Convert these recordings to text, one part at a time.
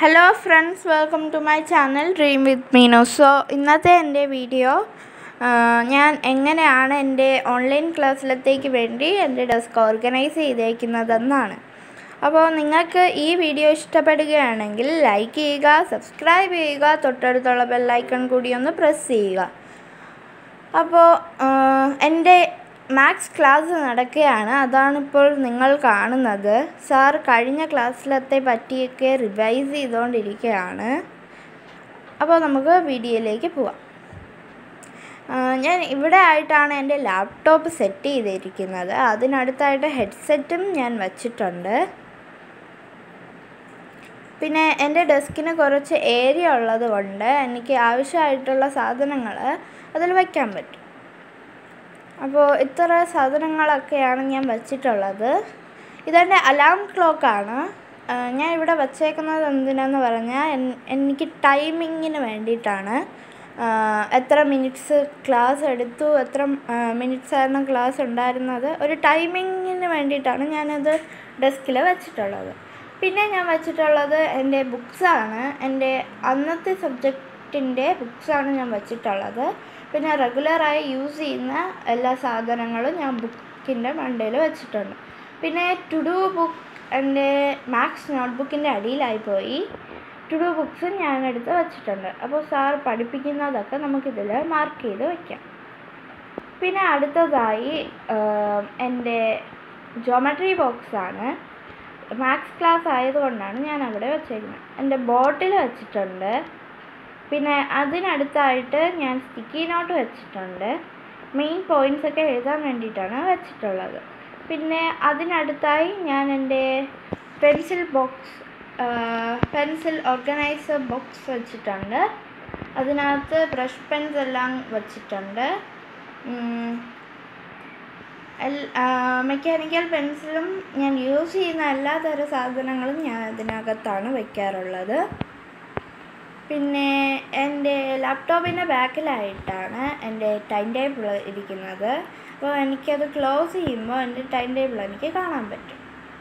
hello friends welcome to my channel dream with Meenu so ഇന്നത്തെ എൻ്റെ video ഞാൻ എങ്ങനെയാണ് എൻ്റെ ഓൺലൈൻ ക്ലാസ്സിലത്തേക്ക് വേണ്ടി എൻ്റെ ഡെസ്ക് ഓർഗനൈസ് ചെയ്തേക്കുന്നതെന്നാണ് അപ്പോൾ നിങ്ങൾക്ക് ഈ വീഡിയോ ഇഷ്ടപ്പെടുകയാണെങ്കിൽ ലൈക്ക് ചെയ്യുക സബ്സ്ക്രൈബ് ചെയ്യുക തൊട്ടടുത്തുള്ള ബെല്ലൈക്കൺ കൂടി ഒന്ന് പ്രസ് ചെയ്യുക അപ്പോൾ എൻ്റെ മാത്സ് ക്ലാസ് നടക്കുകയാണ് അതാണിപ്പോൾ നിങ്ങൾ കാണുന്നത് സാർ കഴിഞ്ഞ ക്ലാസ്സിലത്തെ പറ്റിയൊക്കെ റിവൈസ് ചെയ്തുകൊണ്ടിരിക്കുകയാണ് അപ്പോൾ നമുക്ക് വീഡിയോയിലേക്ക് പോവാം ഞാൻ ഇവിടെ ആയിട്ടാണ് എൻ്റെ ലാപ്ടോപ്പ് സെറ്റ് ചെയ്തിരിക്കുന്നത് അതിനടുത്തായിട്ട് ഹെഡ്സെറ്റും ഞാൻ വച്ചിട്ടുണ്ട് പിന്നെ എൻ്റെ ഡെസ്കിന് കുറച്ച് ഏരിയ ഉള്ളത് കൊണ്ട് എനിക്ക് ആവശ്യമായിട്ടുള്ള സാധനങ്ങൾ അതിൽ വയ്ക്കാൻ പറ്റും അപ്പോൾ ഇത്ര സാധനങ്ങളൊക്കെയാണ് ഞാൻ വച്ചിട്ടുള്ളത് ഇതെൻ്റെ അലാം ക്ലോക്കാണ് ഞാൻ ഇവിടെ വച്ചേക്കുന്നത് എന്തിനാന്ന് പറഞ്ഞാൽ എനിക്ക് ടൈമിങ്ങിന് വേണ്ടിയിട്ടാണ് എത്ര മിനിറ്റ്സ് ക്ലാസ് എടുത്തു എത്ര മിനിറ്റ്സ് ആയിരുന്നു ക്ലാസ് ഉണ്ടായിരുന്നത് ഒരു ടൈമിങ്ങിന് വേണ്ടിയിട്ടാണ് ഞാനത് ഡെസ്കിൽ വെച്ചിട്ടുള്ളത് പിന്നെ ഞാൻ വെച്ചിട്ടുള്ളത് എൻ്റെ ബുക്സാണ് എൻ്റെ അന്നത്തെ സബ്ജക്റ്റിൻ്റെ ബുക്സാണ് ഞാൻ വെച്ചിട്ടുള്ളത് പിന്നെ റെഗുലറായി യൂസ് ചെയ്യുന്ന എല്ലാ സാധനങ്ങളും ഞാൻ ബുക്കിൻ്റെ മണ്ടയിൽ വെച്ചിട്ടുണ്ട് പിന്നെ ടു ഡു ബുക്ക് എൻ്റെ മാത്സ് നോട്ട്ബുക്കിൻ്റെ അടിയിലായി പോയി ടു ഡു ബുക്സ് ഞാൻ എടുത്ത് വെച്ചിട്ടുണ്ട് അപ്പോൾ സാർ പഠിപ്പിക്കുന്നതൊക്കെ നമുക്കിതിൽ മാർക്ക് ചെയ്ത് വയ്ക്കാം പിന്നെ അടുത്തതായി എൻ്റെ ജോമെട്രി ബോക്സാണ് മാത്സ് ക്ലാസ് ആയതുകൊണ്ടാണ് ഞാൻ അവിടെ വെച്ചേക്കുന്നത് എൻ്റെ ബോട്ടിൽ വെച്ചിട്ടുണ്ട് പിന്നെ അതിനടുത്തായിട്ട് ഞാൻ സ്റ്റിക്കി നോട്ട് വെച്ചിട്ടുണ്ട് മെയിൻ പോയിൻറ്റ്സ് ഒക്കെ എഴുതാൻ വേണ്ടിയിട്ടാണ് വെച്ചിട്ടുള്ളത് പിന്നെ അതിനടുത്തായി ഞാൻ എൻ്റെ pencil box pencil organiser box വെച്ചിട്ടുണ്ട് അതിനകത്ത് ബ്രഷ് പെൻസ് എല്ലാം വെച്ചിട്ടുണ്ട് മെക്കാനിക്കൽ പെൻസിലും ഞാൻ യൂസ് ചെയ്യുന്ന എല്ലാ തരം സാധനങ്ങളും ഞാൻ അതിനകത്താണ് വയ്ക്കാറുള്ളത് പിന്നെ എൻ്റെ ലാപ്ടോപ്പിൻ്റെ ബാക്കിലായിട്ടാണ് എൻ്റെ ടൈം ടേബിൾ ഇരിക്കുന്നത് അപ്പോൾ എനിക്കത് ക്ലോസ് ചെയ്യുമ്പോൾ എൻ്റെ ടൈം ടേബിൾ എനിക്ക് കാണാൻ പറ്റും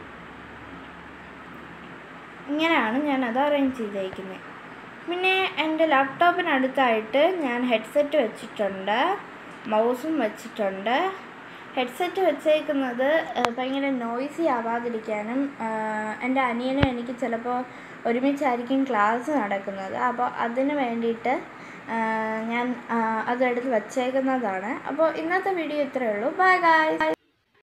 ഇങ്ങനെയാണ് ഞാനത് അറേഞ്ച് ചെയ്തേക്കുന്നത് പിന്നെ എൻ്റെ ലാപ്ടോപ്പിനടുത്തായിട്ട് ഞാൻ ഹെഡ്സെറ്റ് വെച്ചിട്ടുണ്ട് മൗസും വെച്ചിട്ടുണ്ട് ഹെഡ്സെറ്റ് വെച്ചേക്കുന്നത് ഭയങ്കര നോയ്സി ആവാതിരിക്കാനും എൻ്റെ അനിയനും എനിക്ക് ചിലപ്പോൾ ഒരുമിച്ചായിരിക്കും ക്ലാസ് നടക്കുന്നത് അപ്പോൾ അതിന് വേണ്ടിയിട്ട് ഞാൻ അതെടുത്ത് വച്ചേക്കുന്നതാണ് അപ്പോൾ ഇന്നത്തെ വീഡിയോ ഇത്രയേ ഉള്ളൂ ബൈ ഗായ്